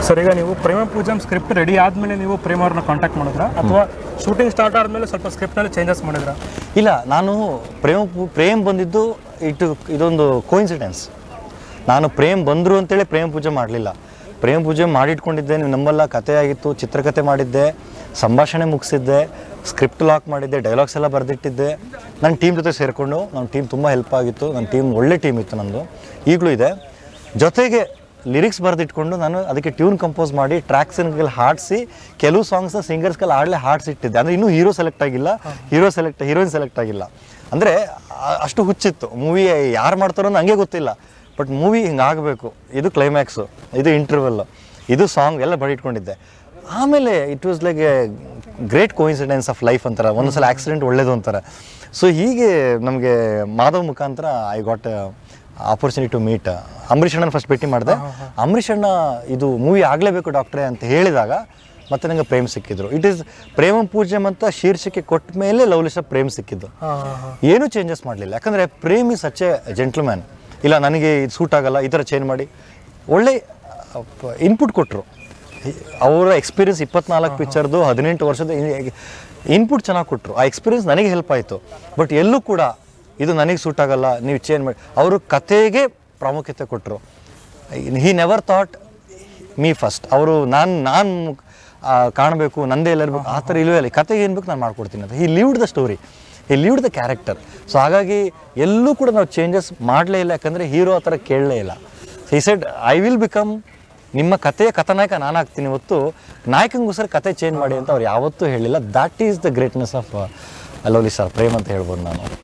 sir ಈಗ ನೀವು ಪ್ರೇಮ ಪೂಜಮ್ script ready ಆದಮೇಲೆ ನೀವು ಪ್ರೇಮ ಅವ್ರನ್ನ ಕಾಂಟ್ಯಾಕ್ಟ್ ಮಾಡಿದ್ರ ಅಥವಾ ಶೂಟಿಂಗ್ ಸ್ಟಾರ್ಟ್ ಆದಮೇಲೆ ಸ್ವಲ್ಪ ಸ್ಕ್ರಿಪ್ಟ್ನಲ್ಲಿ ಚೇಂಜಸ್ ಮಾಡಿದ್ರ ಇಲ್ಲ ನಾನು ಪ್ರೇಮ ಪು- ಪ್ರೇಮ್ ಬಂದಿದ್ದು ಇಟ್ಟು ಇದೊಂದು ಕೋಇನ್ಸಿಡೆನ್ಸ್ ನಾನು ಪ್ರೇಮ್ ಬಂದರು ಅಂತೇಳಿ ಪ್ರೇಮ ಪೂಜೆ ಮಾಡಲಿಲ್ಲ ಪ್ರೇಮ ಪೂಜೆ ಮಾಡಿಟ್ಕೊಂಡಿದ್ದೆ ನೀವು ನಂಬಲ್ಲ ಕತೆ ಆಗಿತ್ತು ಚಿತ್ರಕಥೆ ಮಾಡಿದ್ದೆ ಸಂಭಾಷಣೆ ಮುಗಿಸಿದ್ದೆ ಸ್ಕ್ರಿಪ್ಟ್ ಲಾಕ್ ಮಾಡಿದ್ದೆ ಡೈಲಾಗ್ಸ್ ಎಲ್ಲ ಬರೆದಿಟ್ಟಿದ್ದೆ ನನ್ನ ಟೀಮ್ ಜೊತೆ ಸೇರಿಕೊಂಡು ನನ್ನ ಟೀಮ್ ತುಂಬ ಹೆಲ್ಪ್ ಆಗಿತ್ತು ನನ್ನ ಟೀಮ್ ಒಳ್ಳೆ ಟೀಮ್ ಇತ್ತು ನಂದು ಈಗಲೂ ಇದೆ ಜೊತೆಗೆ ಲಿರಿಕ್ಸ್ ಬರೆದಿಟ್ಕೊಂಡು ನಾನು ಅದಕ್ಕೆ ಟ್ಯೂನ್ ಕಂಪೋಸ್ ಮಾಡಿ ಟ್ರ್ಯಾಕ್ಸ್ಗೆಲ್ಲ ಹಾಡಿಸಿ ಕೆಲವು ಸಾಂಗ್ಸ್ನ ಸಿಂಗರ್ಸ್ಗೆಲ್ಲ ಆಡಲೇ ಹಾಡ್ಸಿ ಇಟ್ಟಿದ್ದೆ ಅಂದರೆ ಇನ್ನೂ ಹೀರೋ ಸೆಲೆಕ್ಟ್ ಆಗಿಲ್ಲ ಹೀರೋ ಸೆಲೆಕ್ಟ್ ಹೀರೋಯಿನ್ ಸೆಲೆಕ್ಟ್ ಆಗಿಲ್ಲ ಅಂದರೆ ಅಷ್ಟು ಹುಚ್ಚಿತ್ತು ಮೂವಿ ಯಾರು ಮಾಡ್ತಾರೋ ಅಂತ ಹಂಗೆ ಗೊತ್ತಿಲ್ಲ ಬಟ್ ಮೂವಿ ಹಿಂಗೆ ಆಗಬೇಕು ಇದು ಕ್ಲೈಮ್ಯಾಕ್ಸು ಇದು ಇಂಟರ್ವಲ್ ಇದು ಸಾಂಗ್ ಎಲ್ಲ ಬಡಿಟ್ಕೊಂಡಿದ್ದೆ ಆಮೇಲೆ it was like a great coincidence of life ಅಂತಾರೆ ಒಂದೊಂದ್ಸಲ ಆಕ್ಸಿಡೆಂಟ್ ಒಳ್ಳೇದು ಅಂತಾರೆ ಸೊ ಹೀಗೆ ನಮಗೆ ಮಾಧವ್ ಮುಖಾಂತರ I got opportunity to meet Ambareesh ಅಣ್ಣನ ಫಸ್ಟ್ ಭೇಟಿ ಮಾಡಿದೆ ಅಂಬರೀಷ್ ಅಣ್ಣ ಇದು ಮೂವಿ ಆಗಲೇಬೇಕು ಡಾಕ್ಟ್ರೇ ಅಂತ ಹೇಳಿದಾಗ ಮತ್ತೆ ನನಗೆ ಪ್ರೇಮ್ ಸಿಕ್ಕಿದ್ರು ಇಟ್ ಈಸ್ ಪ್ರೇಮ ಪೂಜೆ ಅಂತ ಶೀರ್ಷಿಕೆ ಕೊಟ್ಟ ಮೇಲೆ ಲವ್ಲಿಶ ಪ್ರೇಮ್ ಸಿಕ್ಕಿದ್ದು ಏನೂ ಚೇಂಜಸ್ ಮಾಡಲಿಲ್ಲ ಯಾಕಂದರೆ ಪ್ರೇಮ್ ಈ ಸಚ್ ಎ ಜೆಂಟ್ಲ್ಮ್ಯಾನ್ ಇಲ್ಲ ನನಗೆ ಇದು ಸೂಟ್ ಆಗಲ್ಲ ಈ ಥರ ಚೇಂಜ್ ಮಾಡಿ ಒಳ್ಳೆ ಇನ್ಪುಟ್ ಕೊಟ್ಟರು ಅವರ ಎಕ್ಸ್ಪೀರಿಯನ್ಸ್ ಇಪ್ಪತ್ನಾಲ್ಕು ಪಿಕ್ಚರ್ದು ಹದಿನೆಂಟು ವರ್ಷದ ಇನ್ಪುಟ್ ಚೆನ್ನಾಗಿ ಕೊಟ್ಟರು ಆ ಎಕ್ಸ್ಪೀರಿಯನ್ಸ್ ನನಗೆ ಹೆಲ್ಪ್ ಆಯಿತು ಬಟ್ ಎಲ್ಲೂ ಕೂಡ ಇದು ನನಗೆ ಸೂಟ್ ಆಗಲ್ಲ ನೀವು ಚೇಂಜ್ ಮಾಡಿ ಅವರು ಕತೆಗೆ ಪ್ರಾಮುಖ್ಯತೆ ಕೊಟ್ಟರು he never thought me first ಅವರು ನಾನು ನಾನು ಕಾಣಬೇಕು ನಂದೇ ಎಲ್ಲ ಇರಬೇಕು ಆ ಥರ ಇಲ್ಲವೇ ಇಲ್ಲ ಕತೆಗೆ ಏನು ಬೇಕು ನಾನು ಮಾಡ್ಕೊಡ್ತೀನಿ ಅಂತ he leaved the story he leaved the character so ಹಾಗಾಗಿ ಎಲ್ಲೂ ಕೂಡ ನಾವು ಚೇಂಜಸ್ ಮಾಡಲೇ ಇಲ್ಲ ಯಾಕಂದರೆ ಹೀರೋ ಆ ಥರ ಕೇಳಲೇ ಇಲ್ಲ he said I will become ನಿಮ್ಮ ಕಥೆಯ ಕಥಾನಾಯಕ ನಾನು ಆಗ್ತೀನಿ ಹೊತ್ತು ನಾಯಕನಿಗೋಸ್ಕರ ಕತೆ ಚೇಂಜ್ ಮಾಡಿ ಅಂತ ಅವ್ರು ಯಾವತ್ತೂ ಹೇಳಿಲ್ಲ that is the greatness of lovely sir Prem ಅಂತ ಹೇಳ್ಬೋದು ನಾನು